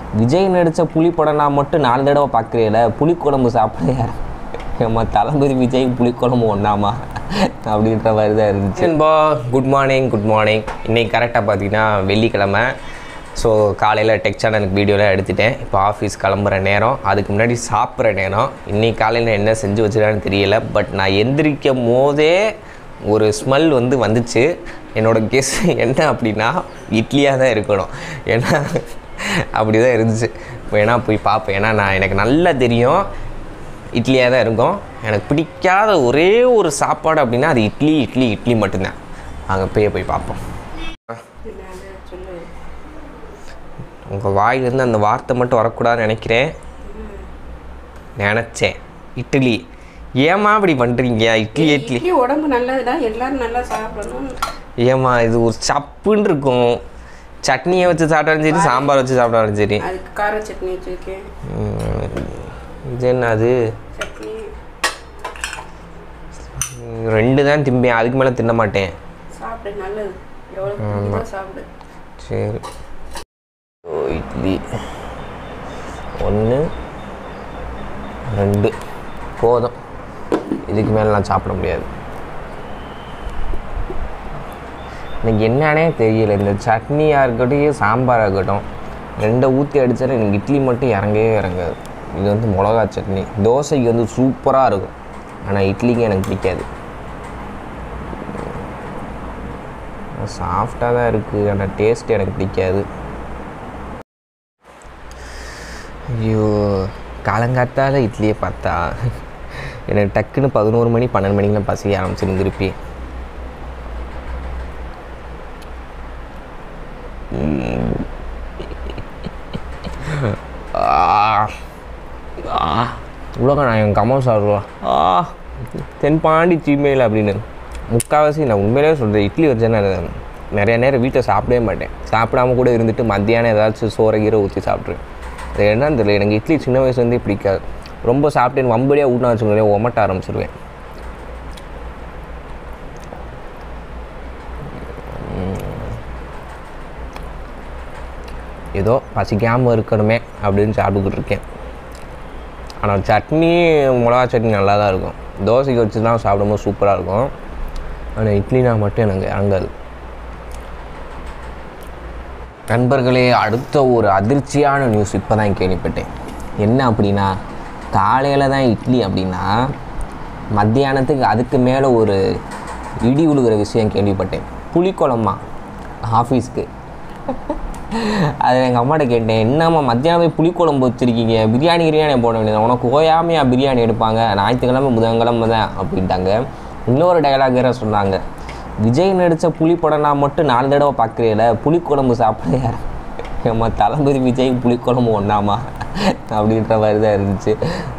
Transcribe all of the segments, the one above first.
விஜய் நடித்த புலி படம் நான் மட்டும் நாலு தடவை பார்க்குறேல புளிக்குழம்பு சாப்பிட ஏம்மா தளபதி விஜய் புளிக்குழம்பு ஒன்றாமா அப்படின்ற மாதிரி தான் இருந்துச்சு நண்பா குட் மார்னிங் குட் மார்னிங் இன்றைக்கி கரெக்டாக பார்த்தீங்கன்னா வெள்ளிக்கிழமை ஸோ காலையில் டெக் சேனலுக்கு வீடியோலாம் எடுத்துட்டேன் இப்போ ஆஃபீஸ் கிளம்புற நேரம் அதுக்கு முன்னாடி சாப்பிட்ற நேரம் இன்றைக்கி காலையில் என்ன செஞ்சு வச்சுருக்கான்னு தெரியல பட் நான் எந்திரிக்கும் போதே ஒரு ஸ்மெல் வந்து வந்துச்சு என்னோடய கெஸ் என்ன அப்படின்னா இட்லியாக தான் இருக்கணும் ஏன்னா அப்படி தான் இருந்துச்சு வேணா போய் பார்ப்பேன் ஏன்னா நான் எனக்கு நல்லா தெரியும் இட்லியாக தான் இருக்கும் எனக்கு பிடிக்காத ஒரே ஒரு சாப்பாடு அப்படின்னா அது இட்லி இட்லி இட்லி மட்டும்தான் அங்கே போய் போய் பார்ப்போம் உங்கள் வாயிலேருந்து அந்த வார்த்தை மட்டும் வரக்கூடாதுன்னு நினைக்கிறேன் நினச்சேன் இட்லி ஏம்மா இப்படி பண்ணுறீங்க இட்லி இட்லி இட்லி உடம்பு நல்லதுடா எல்லாரும் நல்லா சாப்பிடணும் ஏம்மா இது ஒரு சப்புன்னு இருக்கும் சட்னியை வச்சு சாப்பிட்டாலும் சரி சாம்பார் வச்சு சாப்பிட்டாலும் சரி அதுக்கு கார சட்னி வச்சிருக்கேன் ம், இது என்னது சட்னி ம், ரெண்டு தான் திம்பேன் அதுக்கு மேலே தின்ன மாட்டேன் சாப்பிடு நல்லது எவ்வளோ பிடிக்குதோ சாப்பிடு சரி ஓ இட்லி ஒன்று ரெண்டு போதும் இதுக்கு மேலே நான் சாப்பிட முடியாது எனக்கு என்னன்னே தெரியல இந்த சட்னியாக இருக்கட்டும் சாம்பாராக இருக்கட்டும் ரெண்டை ஊற்றி அடித்தாலும் எனக்கு இட்லி மட்டும் இறங்கவே இறங்காது இது வந்து மிளகா சட்னி தோசைக்கு வந்து சூப்பராக இருக்கும் ஆனால் இட்லிக்கு எனக்கு பிடிக்காது சாஃப்டாக தான் இருக்குது ஆனால் டேஸ்ட் எனக்கு பிடிக்காது ஐயோ காலங்காத்தால இட்லியை பார்த்தா எனக்கு டக்குன்னு பதினோரு மணி பன்னெண்டு மணிக்கெலாம் பசிக்க ஆரம்பிச்சிடும் திருப்பி உம். ஆ. ஆ. உலக நான் என் கமல் சாப்பிடுவா ஆ தென்பாண்டி சீமையில் அப்படின்னு முக்கால்வாசி நான் உண்மையிலே சொல்கிறேன் இட்லி வச்சேன்னா நான் நிறைய நேரம் வீட்டில் சாப்பிடவே மாட்டேன் சாப்பிடாம கூட இருந்துட்டு மத்தியானம் ஏதாச்சும் சோறை கீரை ஊற்றி சாப்பிட்ருவேன் அது என்னன்னு தெரியல எனக்கு இட்லி சின்ன வயசுலேருந்தே பிடிக்காது ரொம்ப சாப்பிட்டேன் வம்படியாக ஊட்டினா வச்சுக்கோங்களேன் ஒமட்ட ஆரம்பிச்சிருவேன் ஏதோ பசிக்காமல் இருக்கணுமே அப்படின்னு சாப்பிட்டுக்கிட்டு இருக்கேன் ஆனால் சட்னி மிளகா சட்னி நல்லா தான் இருக்கும் தோசைக்கு வச்சு தான் சாப்பிடும்போது சூப்பராக இருக்கும் ஆனால் இட்லினா மட்டும் எனக்கு இறங்காது நண்பர்களே அடுத்த ஒரு அதிர்ச்சியான நியூஸ் இப்போ தான் கேள்விப்பட்டேன் என்ன அப்படின்னா காலையில் தான் இட்லி அப்படின்னா மத்தியானத்துக்கு அதுக்கு மேலே ஒரு இடி உழுகிற விஷயம் கேள்விப்பட்டேன் புளிக்குழம்பா ஆஃபீஸ்க்கு அது எங்கள் அம்மாட்ட கேட்டேன் என்னம்மா மத்தியானம் போய் புளிக்குழம்பு வச்சுருக்கீங்க பிரியாணி கிரியாணி போட வேண்டியது உனக்கு ஓயாமையா பிரியாணி எடுப்பாங்க ஞாயிற்றுக்கிழமை புதன்கிழமை தான் அப்படின்ட்டாங்க இன்னொரு டயலாக் வேறு சொன்னாங்க விஜய் நடித்த புலி படம் நான் மட்டும் நாலு தடவை பார்க்குறேல புளிக்குழம்பு சாப்பிட ஏம்மா தளபதி விஜய் புளிக்குழம்பு ஒன்றாமா அப்படின்ற மாதிரி தான் இருந்துச்சு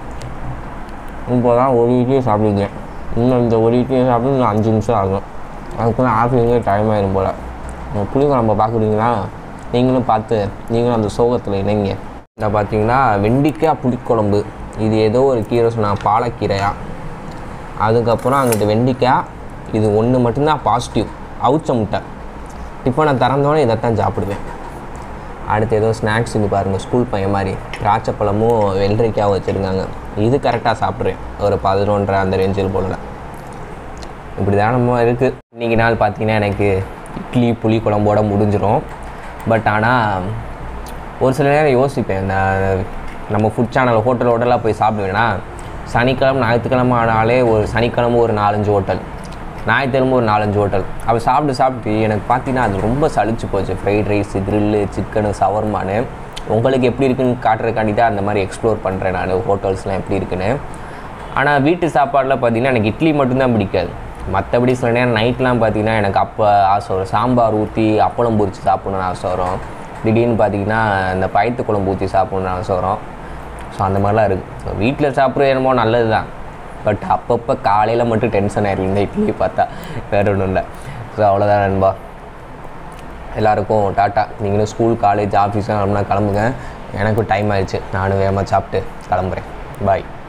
இப்போ தான் ஒரு இட்லி சாப்பிடுங்க இன்னும் இந்த ஒரு இட்லி சாப்பிட்டு இன்னும் அஞ்சு நிமிஷம் ஆகும் அதுக்குள்ள ஆஃபீஸுக்கே டைம் ஆயிரும் போல் இந்த புளிக்குழம்பை பார்க்குறீங்களா நீங்களும் பார்த்து நீங்களும் அந்த சோகத்தில் இணைங்க இந்த பார்த்தீங்கன்னா வெண்டிக்காய் புளிக்குழம்பு இது ஏதோ ஒரு கீரை சொன்னாங்க பாலக்கீரையா அதுக்கப்புறம் அங்கிட்டு வெண்டிக்காய் இது ஒன்று மட்டும்தான் பாசிட்டிவ் அவுச்ச முட்டை டிஃபனை திறந்தோன்னே இதைத்தான் சாப்பிடுவேன் அடுத்து ஏதோ ஸ்நாக்ஸ் இது பாருங்கள் ஸ்கூல் பையன் மாதிரி திராட்சைப்பழமும் வெள்ளரிக்காவும் வச்சுருக்காங்க இது கரெக்டாக சாப்பிட்றேன் ஒரு பதினொன்றரை அந்த ரேஞ்சில் போடல இப்படி தான் நம்ம இருக்குது இன்றைக்கி நாள் பார்த்தீங்கன்னா எனக்கு இட்லி புளி குழம்போட முடிஞ்சிடும் பட் ஆனால் ஒரு சில நேரம் யோசிப்பேன் இந்த நம்ம ஃபுட் சேனல் ஹோட்டல் ஹோட்டலாக போய் சாப்பிடுவேன்னா சனிக்கிழமை ஞாயிற்றுக்கிழமை ஆனாலே ஒரு சனிக்கிழமை ஒரு நாலஞ்சு ஹோட்டல் ஞாயிற்றுக்கிழமை ஒரு நாலஞ்சு ஹோட்டல் அப்போ சாப்பிட்டு சாப்பிட்டு எனக்கு பார்த்தீங்கன்னா அது ரொம்ப சலிச்சு போச்சு ஃப்ரைட் ரைஸு க்ரில்லு சிக்கனு சவர்மானு உங்களுக்கு எப்படி இருக்குன்னு காட்டுறதுக்காண்டி தான் அந்த மாதிரி எக்ஸ்ப்ளோர் பண்ணுறேன் நான் ஹோட்டல்ஸ்லாம் எப்படி இருக்குன்னு ஆனால் வீட்டு சாப்பாடில் பார்த்தீங்கன்னா எனக்கு இட்லி மட்டும்தான் பிடிக்காது மற்றபடி சில நேரம் நைட்லாம் பார்த்தீங்கன்னா எனக்கு அப்போ ஆசை வரும் சாம்பார் ஊற்றி அப்பளம் பொரித்து சாப்பிடணும்னு ஆசை வரும் திடீர்னு பார்த்தீங்கன்னா இந்த பயத்து குழம்பு ஊற்றி சாப்பிடணும்னு ஆசை வரும் ஸோ அந்த மாதிரிலாம் இருக்குது ஸோ வீட்டில் சாப்பிட்றது என்னமோ நல்லது தான் பட் அப்பப்போ காலையில் மட்டும் டென்ஷன் ஆயிடும் இந்த இட்லியை பார்த்தா வேற ஒன்றும் இல்லை ஸோ அவ்வளோதான் நண்பா எல்லாருக்கும் டாட்டா நீங்களும் ஸ்கூல் காலேஜ் ஆஃபீஸ்லாம் கிளம்புங்க எனக்கும் டைம் ஆயிடுச்சு நானும் வேகமாக சாப்பிட்டு கிளம்புறேன் பாய்